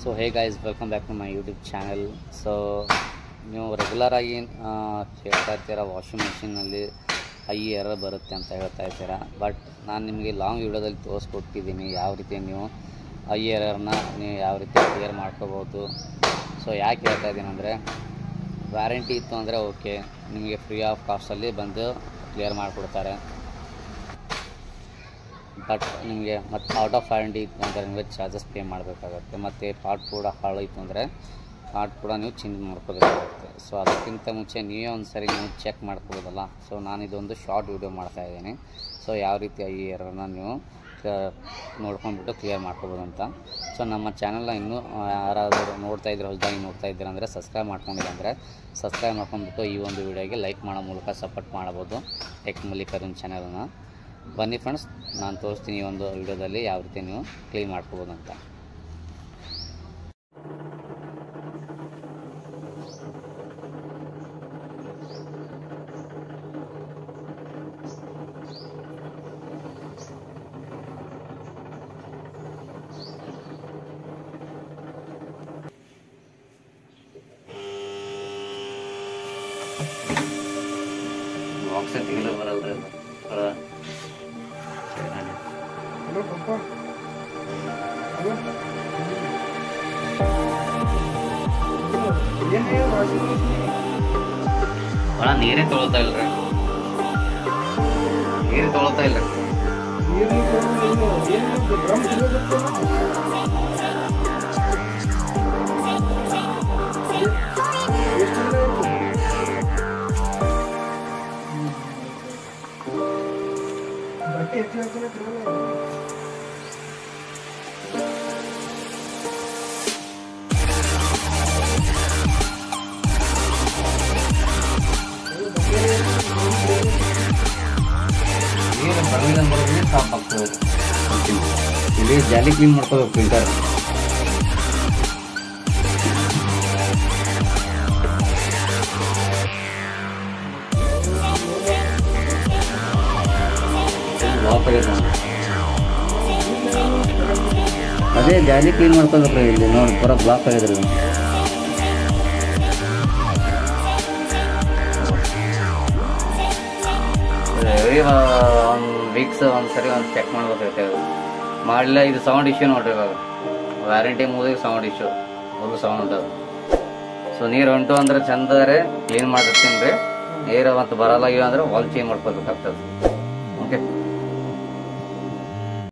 So hey guys welcome back to my YouTube channel so ನೀವು ರೆಗ್ಯುಲರಾಗಿ ಹೇಳ್ತಾ ಇರ್ತೀರ ವಾಷಿಂಗ್ ಮಿಷಿನಲ್ಲಿ ಐ ಎರರ್ ಬರುತ್ತೆ ಅಂತ ಹೇಳ್ತಾ ಇರ್ತೀರ ಬಟ್ ನಾನು ನಿಮಗೆ ಲಾಂಗ್ ವಿಡಿಯೋದಲ್ಲಿ ತೋರಿಸ್ಕೊಟ್ಟಿದ್ದೀನಿ ಯಾವ ರೀತಿ ನೀವು ಐ ಎರರ್ನ ನೀವು ಯಾವ ರೀತಿ ಕ್ಲಿಯರ್ ಮಾಡ್ಕೋಬೋದು ಸೊ ಯಾಕೆ ಹೇಳ್ತಾ ಇದ್ದೀನಿ ಅಂದರೆ ವ್ಯಾರಂಟಿ ಇತ್ತು ಅಂದರೆ ಓಕೆ ನಿಮಗೆ ಫ್ರೀ ಆಫ್ ಕಾಸ್ಟಲ್ಲಿ ಬಂದು ಕ್ಲಿಯರ್ ಮಾಡಿಕೊಡ್ತಾರೆ ಬಟ್ ನಿಮಗೆ ಮತ್ತು ಔಟ್ ಆಫ್ ವ್ಯಾರಂಟಿ ಇತ್ತು ಅಂದರೆ ನಿಮಗೆ ಚಾರ್ಜಸ್ ಪೇ ಮಾಡಬೇಕಾಗತ್ತೆ ಮತ್ತು ಪಾರ್ಟ್ ಕೂಡ ಹಾಳಾಯಿತು ಅಂದರೆ ಪಾರ್ಟ್ ಕೂಡ ನೀವು ಚೇಂಜ್ ಮಾಡ್ಕೋಬೇಕಾಗುತ್ತೆ ಸೊ ಅದಕ್ಕಿಂತ ಮುಂಚೆ ನೀವೇ ಒಂದು ಸರಿ ನೀವು ಚೆಕ್ ಮಾಡ್ಕೋಬೋದಲ್ಲ ಸೊ ನಾನು ಇದೊಂದು ಶಾರ್ಟ್ ವೀಡಿಯೋ ಮಾಡ್ತಾ ಇದ್ದೀನಿ ಸೊ ಯಾವ ರೀತಿ ಈ ಎರನ್ನ ನೀವು ನೋಡ್ಕೊಂಡ್ಬಿಟ್ಟು ಕ್ಲಿಯರ್ ಮಾಡ್ಕೋಬೋದು ಅಂತ ಸೊ ನಮ್ಮ ಚಾನಲ್ನ ಇನ್ನೂ ಯಾರಾದರೂ ನೋಡ್ತಾ ಇದ್ರೆ ಹೊಸದಾಗಿ ನೋಡ್ತಾ ಇದ್ದೀರ ಅಂದರೆ ಸಬ್ಸ್ಕ್ರೈಬ್ ಮಾಡ್ಕೊಂಡಿಲ್ಲ ಅಂದರೆ ಸಬ್ಸ್ಕ್ರೈಬ್ ಮಾಡ್ಕೊಂಡ್ಬಿಟ್ಟು ಈ ಒಂದು ವಿಡಿಯೋಗೆ ಲೈಕ್ ಮಾಡೋ ಮೂಲಕ ಸಪೋರ್ಟ್ ಮಾಡ್ಬೋದು ಟೆಕ್ ಮಲ್ಲಿಕರುಣ್ ಚಾನಲ್ನ ಬನ್ನಿ ಫ್ರೆಂಡ್ಸ್ ನಾನು ತೋರಿಸ್ತೀನಿ ಈ ಒಂದು ವಿಡಿಯೋದಲ್ಲಿ ಯಾವ ರೀತಿ ನೀವು ಕ್ಲೀನ್ ಮಾಡ್ಕೋಬೋದು ಅಂತ ಬಾಕ್ಸ್ ತೆಗಿಲು ಬರಲ್ರಿ ಅದು. ಹೊರ ಸರಿ, ನಾನು ಹಲೋ ಪಪ್ಪ ಹಲೋ ಏನೇ ವಾಷಿಂಗ್ ಮಿಷಿನ್ ಒಳ ನೀರೇ ತೊಗೊಳ್ತಾ ಇಲ್ರಿ ನೀರು ತೊಗೊಳ್ತಾ ಇಲ್ಲ ನೀರು ಏನು ಡ್ರಮ್ ಸಿಗೋದಕ್ಕೆ ಎಷ್ಟೆಲ್ಲ ಬಟ್ಟೆ ಹೆಚ್ಚು ಹಾಕಿಲ್ಲ ನೀರು ಬರಲಿಲ್ಲ ಬರೋದ್ರೆ ಸ್ಟಾಪ್ ಆಗ್ತದೆ ಇಲ್ಲಿ ಜಾಲಿ ಕ್ಲೀನ್ ಮಾಡ್ಕೋಬೇಕು ಫಿಲ್ಟರ್ ಲಾಕ್ ಆಗೈತೆ ನೋಡಿ. ಅದೇ ಜಾಲಿ ಕ್ಲೀನ್ ಮಾಡ್ಕೋಬೇಕ್ರಿ ಇಲ್ಲಿ ನೋಡಿ ಪೂರ ಬ್ಲಾಕ್ ಆಗಿದ್ರಿ ಇದು. ಎವ್ರಿ ಒಂದು ವೀಕ್ಸ್ ಒಂದು ಸರಿ ಒಂದು ಚೆಕ್ ಮಾಡ್ಬೇಕಾಗುತ್ತೆ ಅದು ಮಾಡಲಿಲ್ಲ ಇದು ಸೌಂಡ್ ಇಶ್ಯೂ ನೋಡ್ರಿ ಇವಾಗ ವ್ಯಾರಂಟಿ ಮುಗಿದ್ರೆ ಸೌಂಡ್ ಇಶ್ಯೂ ಫುಲ್ ಸೌಂಡ್ ಉಂಟದು ಸೊ ನೀರು ಹೊಂಟು ಅಂದ್ರೆ ಚಂದರೆ ಕ್ಲೀನ್ ಮಾಡಿರ್ತೀನಿ ರೀ ನೀರು ಮತ್ತು ಬರಲ್ಲ ಇವ ಅಂದ್ರೆ ವಾಲ್ ಚೇಂಜ್ ಮಾಡ್ಕೋಬೇಕಾಗ್ತದೆ ಓಕೆ